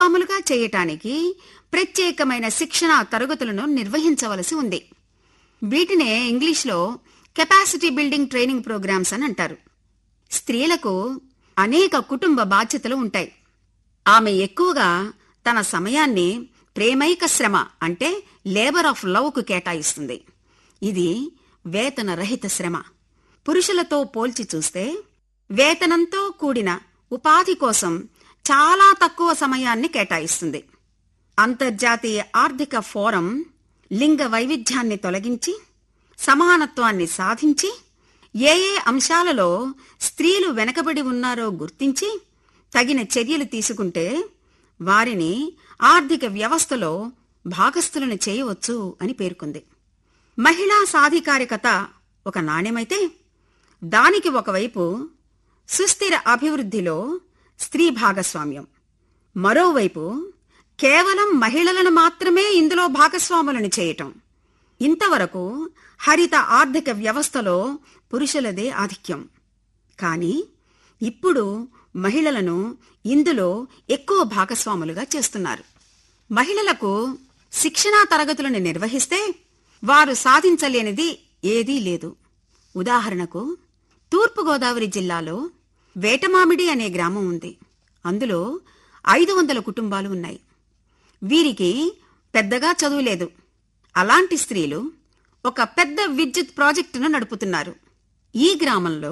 భాగస్వాములుగా చేయటానికి ప్రత్యేకమైన శిక్షణా తరగతులను నిర్వహించవలసి ఉంది వీటినే ఇంగ్లీష్లో కెపాసిటీ బిల్డింగ్ ట్రైనింగ్ ప్రోగ్రామ్స్ అని అంటారు స్త్రీలకు అనేక కుటుంబ బాధ్యతలు ఉంటాయి ఆమె ఎక్కువగా తన సమయాన్ని ప్రేమైక శ్రమ అంటే లేబర్ ఆఫ్ లవ్కు కేటాయిస్తుంది ఇది వేతన రహిత శ్రమ పురుషులతో పోల్చి చూస్తే వేతనంతో కూడిన ఉపాధి కోసం చాలా తక్కువ సమయాన్ని కేటాయిస్తుంది అంతర్జాతీయ ఆర్థిక ఫోరం లింగ వైవిధ్యాన్ని తొలగించి సమానత్వాన్ని సాధించి ఏ ఏ అంశాలలో స్త్రీలు వెనకబడి ఉన్నారో గుర్తించి తగిన చర్యలు తీసుకుంటే వారిని ఆర్థిక వ్యవస్థలో భాగస్థులను చేయవచ్చు అని పేర్కొంది మహిళా సాధికారికత ఒక నాణ్యమైతే దానికి ఒకవైపు సుస్థిర అభివృద్ధిలో స్త్రీ భాగస్వామ్యం మరోవైపు కేవలం మహిళలను మాత్రమే ఇందులో భాగస్వాములను చేయటం ఇంతవరకు హరిత ఆర్థిక వ్యవస్థలో పురుషులదే ఆధిక్యం కానీ ఇప్పుడు మహిళలను ఇందులో ఎక్కువ భాగస్వాములుగా చేస్తున్నారు మహిళలకు శిక్షణా తరగతులను నిర్వహిస్తే వారు సాధించలేనిది ఏదీ లేదు ఉదాహరణకు తూర్పుగోదావరి జిల్లాలో వేటమామిడి అనే గ్రామం ఉంది అందులో ఐదు వందల కుటుంబాలు ఉన్నాయి వీరికి పెద్దగా చదువు లేదు అలాంటి స్త్రీలు ఒక పెద్ద విద్యుత్ ప్రాజెక్టును నడుపుతున్నారు ఈ గ్రామంలో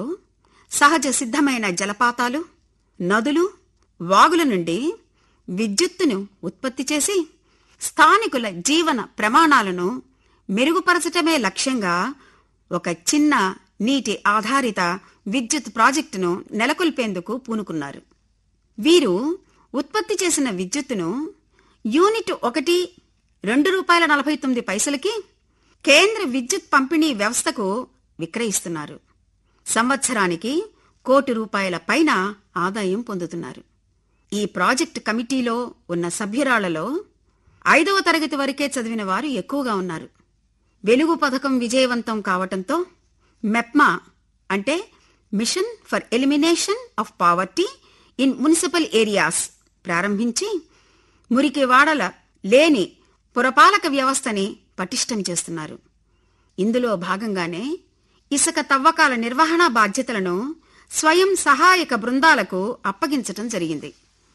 సహజ సిద్ధమైన జలపాతాలు నదులు వాగుల నుండి విద్యుత్తును ఉత్పత్తి చేసి స్థానికుల జీవన ప్రమాణాలను మెరుగుపరచటమే లక్ష్యంగా ఒక చిన్న నీటి ఆధారిత విద్యుత్ ప్రాజెక్టును నెలకొల్పేందుకు పూనుకున్నారు వీరు ఉత్పత్తి చేసిన విద్యుత్తును యూనిట్ ఒకటి రెండు రూపాయల నలభై తొమ్మిది పైసలకి కేంద్ర విద్యుత్ పంపిణీ వ్యవస్థకు విక్రయిస్తున్నారు సంవత్సరానికి కోటి రూపాయల పైన ఆదాయం పొందుతున్నారు ఈ ప్రాజెక్ట్ కమిటీలో ఉన్న సభ్యురాళ్లలో ఐదవ తరగతి వరకే చదివిన వారు ఎక్కువగా ఉన్నారు వెలుగు పథకం విజయవంతం కావటంతో మెప్మా అంటే mission for elimination of poverty in municipal areas ప్రారంభించి మురికి వాడల లేని పురపాలక వ్యవస్థని పటిష్టం చేస్తున్నారు ఇందులో భాగంగానే ఇసుక తవ్వకాల నిర్వహణ బాధ్యతలను స్వయం సహాయక బృందాలకు అప్పగించటం జరిగింది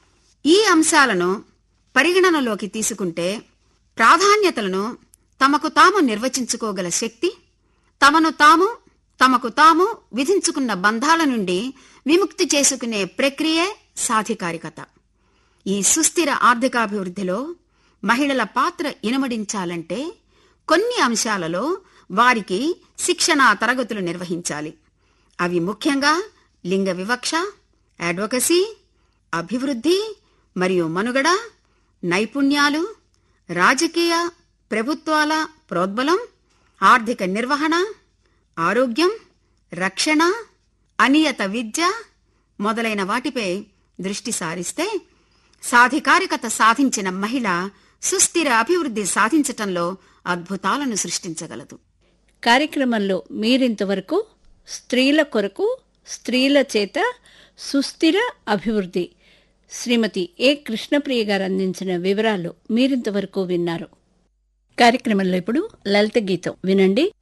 ఈ అంశాలను పరిగణనలోకి తీసుకుంటే ప్రాధాన్యతలను తమకు తాము నిర్వచించుకోగల శక్తి తమను తాము తమకు తాము విధించుకున్న బంధాల నుండి విముక్తి చేసుకునే ప్రక్రియే సాధికారికత ఈ సుస్థిర ఆర్థికాభివృద్ధిలో మహిళల పాత్ర ఇనుమడించాలంటే కొన్ని అంశాలలో వారికి శిక్షణా తరగతులు నిర్వహించాలి అవి ముఖ్యంగా లింగ వివక్ష అడ్వకసీ అభివృద్ధి మరియు మనుగడ నైపుణ్యాలు రాజకీయ ప్రభుత్వాల ప్రోద్బలం ఆర్థిక నిర్వహణ ఆరోగ్యం రక్షణ అనియత విద్య మొదలైన వాటిపై దృష్టి సారిస్తే సాధికారికత సాధించిన మహిళ సుస్థిర అభివృద్ధి సాధించటంలో అద్భుతాలను సృష్టించగలదు కార్యక్రమంలో మీరింతవరకు స్త్రీల కొరకు స్త్రీల చేత సుస్థిర అభివృద్ధి శ్రీమతి ఏ కృష్ణప్రియ గారు అందించిన వివరాలు మీరింతవరకు విన్నారు కార్యక్రమంలో ఇప్పుడు లలిత గీతం వినండి